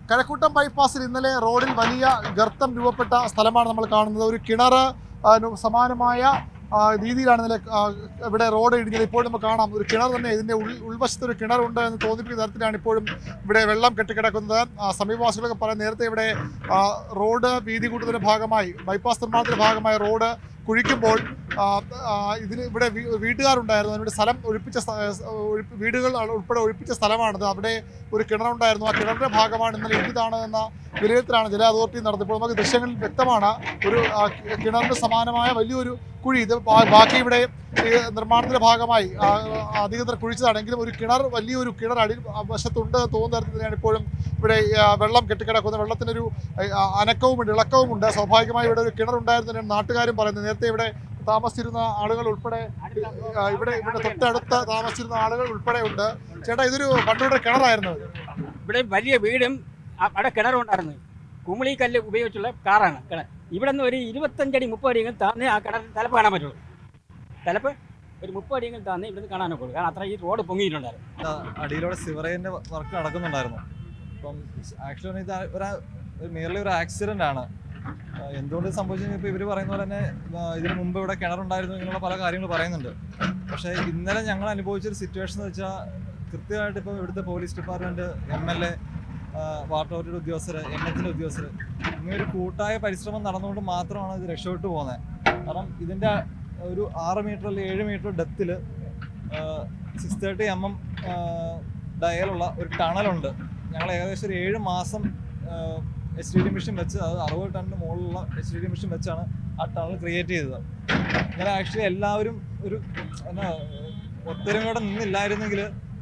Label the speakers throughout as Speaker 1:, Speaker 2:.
Speaker 1: കഴക്കൂട്ടം ബൈപ്പാസിൽ ഇന്നലെ റോഡിൽ വലിയ ഗർത്തം രൂപപ്പെട്ട സ്ഥലമാണ് നമ്മൾ കാണുന്നത് ഒരു കിണർ ആ, നു- സമാനമായ ആ, രീതിയിലാണ് ഇന്നലെ ആ, ഇവിടെ റോഡ് ഇടിഞ്ഞത് ഇപ്പോൾ നമുക്ക് കാണാം ഒരു കിണർ തന്നെ ഇതിന്റെ ഉൾ ഉൾവശത്ത് ഒരു കിണറുണ്ട് എന്ന് തോന്നിപ്പിക്കുന്ന തരത്തിലാണ് ഇപ്പോഴും ഇവിടെ വെള്ളം കെട്ടിക്കിടക്കുന്നത് ആ, സമീപവാസികളൊക്കെ പറയാൻ നേരത്തെ ഇവിടെ ആ, റോഡ് വീതി കൂട്ടുന്നതിന്റെ ഭാഗമായി ബൈപ്പാസ് നിർമ്മാണത്തിന്റെ ഭാഗമായി റോഡ് കുഴിക്കുമ്പോൾ ആ, ആ, ഇതിന് ഇവിടെ വീ- വീട്ടുകാരുണ്ടായിരുന്നു അതിനുവേണ്ടി സ്ഥലം ഒഴിപ്പിച്ച സ്ഥ- ഒഴിപ്പി- വീടുകൾ ഉൾപ്പെടെ ഒഴിപ്പിച്ച സ്ഥലമാണിത് അവിടെ ഒരു കിണറുണ്ടായിരുന്നു ആ കിണറിന്റെ ഭാഗമാണ് ഇന്നലെ ഇതാണ് എന്ന വിലയിരുത്തലാണ് ജല അതോറിറ്റി നടത്തിയത് ഇപ്പോൾ നമുക്ക് ദൃശ്യങ്ങളിൽ വ്യക്തമാണ് ഒരു ആ, കി- കിണറിന് സമാനമായ വലിയൊരു കുഴി ഇത് ബാ- ബാക്കി ഇവിടെ ഈ നിർമ്മാണത്തിന്റെ ഭാഗമായി ആ, അധികൃതർ കുഴിച്ചതാണെങ്കിലും ഒരു കിണർ വലിയൊരു കിണർ അടി ആ, വശത്തുണ്ട് എന്ന് തോന്നുന്ന തരത്തിൽ തന്നെയാണ് ഇപ്പോഴും ഇവിടെ ഈ, ആ, വെള്ളം കെട്ടിക്കിടക്കുന്നത് വെള്ളത്തിനൊരു ആ, അനക്കവുമുണ്ട് ഇളക്കവുമുണ്ട് സ്വാഭാവികമായി ഇവിടെ ഒരു കിണർ ഉണ്ടായിരുന്നതിനാണ് നാട്ടുകാരും പറയുന്നത് നേരത്തെ ഇവിടെ താമസിച്ചിരുന്ന ആളുകൾ ഉൾപ്പെടെ ആ, ഇവിടെ ഇവിടെ തൊട്ടടുത്ത് താമസിച്ചിരുന്ന ആളുകൾ ഉൾപ്പെടെ ഉണ്ട് ചേട്ടാ ഇതൊരു പണ്ടിവിടെ കിണറായിരുന്നു ഇത്.
Speaker 2: ഇവിടെ വലിയ വീടും അ- അവിടെ കിണറുണ്ടായിരുന്നു കുമിളി കല്ല് ഉപയോഗിച്ചുള്ള കാറാണ് കിണർ ഇവിടെ നിന്ന് ഒരു ഇരുപത്തഞ്ചടി മുപ്പത് അടിയെങ്കിലും താന്നേ ആ കിണർ തലപ്പ് കാണാൻ പറ്റുള്ളൂ തലപ്പ് ഒരു മുപ്പത് അടിയെങ്കിലും താന്നേ ഇവിടുന്ന് കാണാനൊക്കെ ഉള്ളൂ കാരണം അത്ര ഈ റോഡ് പൊങ്ങിയിട്ടുണ്ടായിരുന്നു
Speaker 3: അടിയിലൂടെ സിവറേജിന്റെ വർക്ക് നടക്കുന്നുണ്ടായിരുന്നു അപ്പം ആക്ച്വലി ഇത് ഒരു നിയർലി ഒരു ആക്സിഡന്റ് ആണ് ആ, എന്തുകൊണ്ട് സംഭവിച്ചു ഇപ്പോൾ ഇവർ പറയുന്ന പോലെ തന്നെ ആ, ഇതിന് മുമ്പ് ഇവിടെ കിണറുണ്ടായിരുന്നു ഇങ്ങനെയുള്ള പല കാര്യങ്ങൾ പറയുന്നുണ്ട് പക്ഷേ ഇന്നലെ ഞങ്ങൾ അനുഭവിച്ചൊരു സിറ്റുവേഷൻ എന്ന് വെച്ചാൽ കൃത്യമായിട്ട് ഇപ്പോൾ ഇവിടുത്തെ police department M L A water അതോറിറ്റിയുടെ ഉദ്യോഗസ്ഥർ എൻ എച്ചിൻ്റെ ഉദ്യോഗസ്ഥർ ഇങ്ങനെ ഒരു കൂട്ടായ പരിശ്രമം നടന്നുകൊണ്ട് മാത്രമാണ് ഇത് രക്ഷപ്പെട്ടു പോകുന്നത് കാരണം ഇതിൻ്റെ ഒരു ആറ് മീറ്റർ അല്ലെങ്കിൽ ഏഴ് മീറ്റർ ഡെപ്തിൽ സിക്സ് തേർട്ടി എം എം ഡയലുള്ള ഒരു ടണലുണ്ട് ഞങ്ങൾ ഏകദേശം ഒരു ഏഴ് മാസം എച്ച് ഡി ഡി മെഷീൻ വെച്ച് അത് അറുപത് ടണ്ണിന് മുകളിലുള്ള എച്ച് ഡി ഡി മെഷീൻ വെച്ചാണ് ആ ടണൽ ക്രിയേറ്റ് ചെയ്തത് ഇങ്ങനെ ആക്ച്വലി എല്ലാവരും ഒരു എന്നാ ഒത്തൊരുമയോടെ നിന്നില്ലായിരുന്നെങ്കിൽ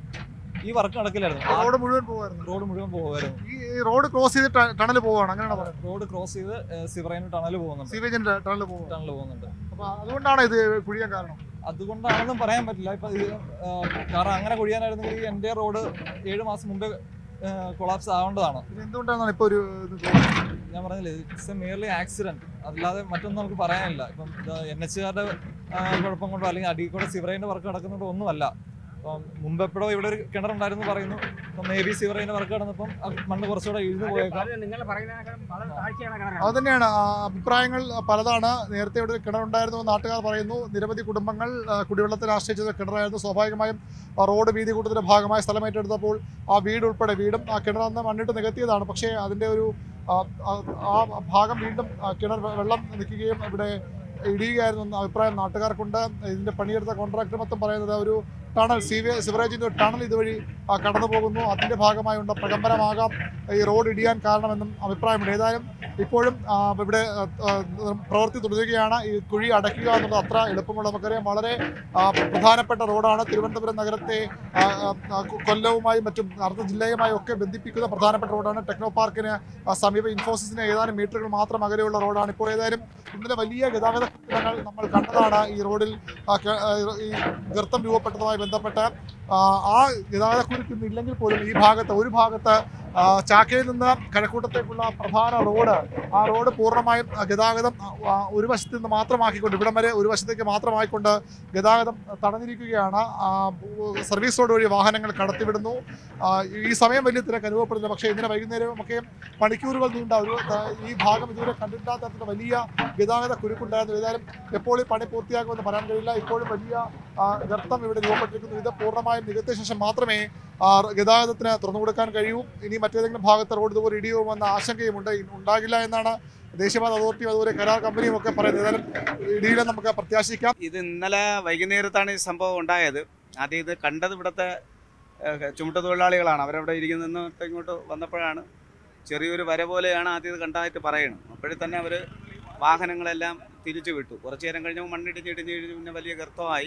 Speaker 3: ഈ വർക്ക് നടക്കില്ലായിരുന്നു ആ
Speaker 1: റോഡ് മുഴുവൻ പോകുമായിരുന്നു
Speaker 3: റോഡ് മുഴുവൻ പോകുമായിരുന്നു
Speaker 1: ഈ റോഡ് ക്രോസ് ചെയ്ത് ടണൽ പോവാണ് അങ്ങനെയാണ് പറയുന്നത്
Speaker 3: റോഡ് ക്രോസ് ചെയ്ത് സിവറൈന് ടണൽ പോകുന്നുണ്ട്
Speaker 1: സീവേജിന്റെ ടണൽ പോകും
Speaker 3: ടണൽ പോകുന്നുണ്ട്
Speaker 1: അപ്പൊ അതുകൊണ്ടാണ് ഇത് കുഴിയാൻ കാരണം
Speaker 3: അതുകൊണ്ടാണെന്നും പറയാൻ പറ്റില്ല ഇപ്പൊ ഇത് ആ, കാരണം അങ്ങനെ കുഴിയാനായിരുന്നെങ്കിൽ എൻ്റെ റോഡ് ഏഴ് മാസം മുമ്പേ കൊളാപ്സ് ആവേണ്ടതാണ്
Speaker 1: ഇത് എന്തുകൊണ്ടാണ് ഇപ്പൊ ഒരു ഇത് തോന്നുന്നത്?
Speaker 3: ഞാൻ പറഞ്ഞില്ലേ ഇറ്റ്സ് എ മിയർലി ആക്സിഡന്റ് അല്ലാതെ മറ്റൊന്നും നമുക്ക് പറയാനില്ല ഇപ്പം എൻ എച്ചുകാരുടെ കുഴപ്പം കൊണ്ടോ അല്ലെങ്കിൽ അടിയിൽ കൂടെ സിവറൈൻ്റെ വർക്ക് നടക്കുന്നുണ്ടോ ഒന്നുമല്ല അപ്പം മുമ്പ് എപ്പോഴോ ഇവിടെ ഒരു കിണറുണ്ടായിരുന്നു പറയുന്നു ഇപ്പം മേ ബി സിവറൈൻ്റെ വർക്ക് നടന്നപ്പം ആ മണ്ണ് കുറച്ചുകൂടെ ഇഴുന്നു പോയേക്കാം
Speaker 2: നിങ്ങൾ പറയുന്നതിനേക്കാളും വളരെ താഴ്ചയാണ് കിണർ
Speaker 1: അത് തന്നെയാണ് ആ, അഭിപ്രായങ്ങൾ പലതാണ് നേരത്തെ ഇവിടെ ഒരു കിണറുണ്ടായിരുന്നു എന്ന് നാട്ടുകാർ പറയുന്നു നിരവധി കുടുംബങ്ങൾ ആ, കുടിവെള്ളത്തിന് ആശ്രയിച്ചത് കിണറായിരുന്നു സ്വാഭാവികമായും ആ റോഡ് വീതി കൂട്ടത്തിന്റെ ഭാഗമായി സ്ഥലം ഏറ്റെടുത്തപ്പോൾ ആ വീട് ഉൾപ്പെടെ വീടും ആ കിണറന്ന് മണ്ണിട്ട് നികത്തിയതാണ് പക്ഷേ അതിന്റെ ഒരു ആ, ആ, ആ ഭാഗം വീണ്ടും ആ, കിണർ വെ- വെള്ളം നിൽക്കുകയും ഇവിടെ ഇടിയുകയായിരുന്നു എന്ന അഭിപ്രായം നാട്ടുകാർക്കുണ്ട് ഇതിന്റെ പണിയെടുത്ത കോൺട്രാക്ടർ മൊത്തം പറയുന്നത് ഒരു ടണൽ സീവേ സിവറേജിന്റെ ഒരു ടണൽ ഇതുവഴി ആ, കടന്നു പോകുന്നു അതിന്റെ ഭാഗമായുണ്ട് പ്രകമ്പനമാകാം ഈ റോഡ് ഇടിയാൻ കാരണമെന്നും അഭിപ്രായമുണ്ട് ഏതായാലും ഇപ്പോഴും ആ, ഇവിടെ ആ, ആ, പ്രവൃത്തി തുടരുകയാണ് ഈ കുഴി അടയ്ക്കുക എന്നുള്ളത് അത്ര എളുപ്പമുള്ള നമുക്കറിയാം വളരെ ആ, പ്രധാനപ്പെട്ട റോഡാണ് തിരുവനന്തപുരം നഗരത്തെ ആ, ആ, ആ, കൊ- കൊല്ലവുമായും മറ്റും അർദ്ധ ജില്ലയുമായും ഒക്കെ ബന്ധിപ്പിക്കുന്ന പ്രധാനപ്പെട്ട റോഡാണ് ടെക്നോ പാർക്കിന് ആ, സമീപം ഇൻഫോസിസിന് ഏതാനും മീറ്ററുകൾ മാത്രം അകലെയുള്ള റോഡാണ് ഇപ്പോൾ ഏതായാലും ഇന്നലെ വലിയ ഗതാഗത കുരുക്കുകൾ നമ്മൾ കണ്ടതാണ് ഈ റോഡിൽ ആ, ക- ആ, ഈ ഗർത്തം രൂപപ്പെട്ടതുമായി ബന്ധപ്പെട്ട് ആ, ആ ഗതാഗത കുരുക്ക് ഇന്ന് ഇല്ലെങ്കിൽ പോലും ഈ ഭാഗത്ത് ഒരു ഭാഗത്ത് ആ, ചാക്കയിൽ നിന്ന് കഴക്കൂട്ടത്തേക്കുള്ള പ്രധാന റോഡ് ആ റോഡ് പൂർണ്ണമായും ആ, ഗതാഗതം ആ, ആ, ഒരു വശത്ത് നിന്ന് മാത്രമാക്കിക്കൊണ്ട് ഇവിടം വരെ ഒരു വശത്തേക്ക് മാത്രമായിക്കൊണ്ട് ഗതാഗതം തടഞ്ഞിരിക്കുകയാണ് ആ, സർവീസ് റോഡ് വഴി വാഹനങ്ങൾ കടത്തിവിടുന്നു ആ, ഈ സമയം വലിയ തിരക്ക് അനുഭവപ്പെടുന്നില്ല പക്ഷേ ഇന്നലെ വൈകുന്നേരമൊക്കെ മണിക്കൂറുകൾ നീണ്ട ഒരു ആ, ഈ ഭാഗം ഇതുവരെ കണ്ടിട്ടില്ലാത്ത തരത്തിലുള്ള വലിയ ഗതാഗത കുരുക്കുണ്ടായിരുന്നു ഏതായാലും എപ്പോൾ ഈ പണി പൂർത്തിയാക്കുമെന്ന് പറയാൻ കഴിയില്ല ഇപ്പോഴും വലിയ ആ, ഗർത്തം ഇവിടെ രൂപപ്പെട്ടിരിക്കുന്നു ഇത് പൂർണ്ണമായും നികത്തിയ ശേഷം മാത്രമേ ആ, ഗതാഗതത്തിന് തുറന്നു കൊടുക്കാൻ കഴിയൂ ഇനി മറ്റേതെങ്കിലും ഭാഗത്ത് റോഡ് ഇതുപോലെ ഇടിയുമെന്ന ആശങ്കയുമുണ്ട് ഇ- ഉണ്ടാകില്ല എന്നാണ് ദേശീയപാത അതോറിറ്റിയും അതുപോലെ കരാർ കമ്പനിയും ഒക്കെ പറയുന്നത് ഏതായാലും ഇടിയിലും നമുക്ക് പ്രത്യാശിക്കാം
Speaker 4: ഇത് ഇന്നലെ വൈകുന്നേരത്താണ് ഈ സംഭവം ഉണ്ടായത് ആദ്യം ഇത് കണ്ടത് ഇവിടുത്തെ ഏഹ്, ചുമട്ടുതൊഴിലാളികളാണ് അവരവിടെ ഇരിക്കുന്ന നിന്നിട്ട് ഇങ്ങോട്ട് വന്നപ്പോഴാണ് ചെറിയൊരു വര പോലെയാണ് ആദ്യം ഇത് കണ്ടതായിട്ട് പറയുന്നത് അപ്പോഴേ തന്നെ അവർ വാഹനങ്ങളെല്ലാം തിരിച്ചു വിട്ടു കുറച്ച് നേരം കഴിഞ്ഞപ്പോൾ മണ്ണിടിഞ്ഞ് ഇടിഞ്ഞ് ഇടിഞ്ഞ് പിന്നെ വലിയ ഗർത്തമായി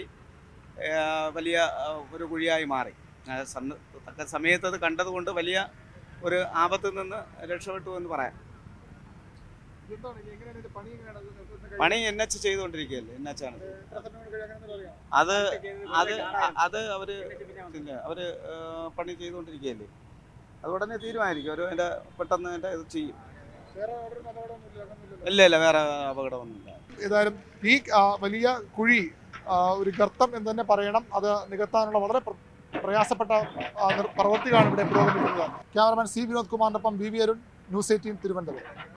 Speaker 4: ഏഹ്, വലിയ ഏഹ്, ഒരു കുഴിയായി മാറി ആ സന്ന- തക്ക സമയത്ത് അത് കണ്ടതുകൊണ്ട് വലിയ ഒരു ആപത്തിൽ നിന്ന് രക്ഷപ്പെട്ടു എന്ന് പറയാം പണി എൻ എച്ച് ചെയ്തുകൊണ്ടിരിക്കുകയല്ലേ എൻ എച്ച് ആണ് അത് അത് അത് അവര് പിന്നെ അവര് ഏഹ്, പണി ചെയ്തുകൊണ്ടിരിക്കുകയല്ലേ അത് ഉടനെ തീരുമാനിക്കും ഒരു അതിന്റെ പെട്ടെന്ന് അതിന്റെ ഇത് ചെയ്യും ഇല്ല ഇല്ല വേറെ അപകടമൊന്നുമില്ല
Speaker 1: ഏതായാലും ഈ ആ, വലിയ കുഴി ആ, ഒരു ഗർത്തം എന്ന് തന്നെ പറയണം അത് നികത്താനുള്ള വളരെ പ്ര- പ്രയാസപ്പെട്ട ആ, നിർ- പ്രവൃത്തികളാണ് ഇവിടെ പുരോഗമിക്കുന്നത് ക്യാമറമാൻ സി വിനോദ് കുമാറിനൊപ്പം V V Arun news eighteen Thiruvananthapuram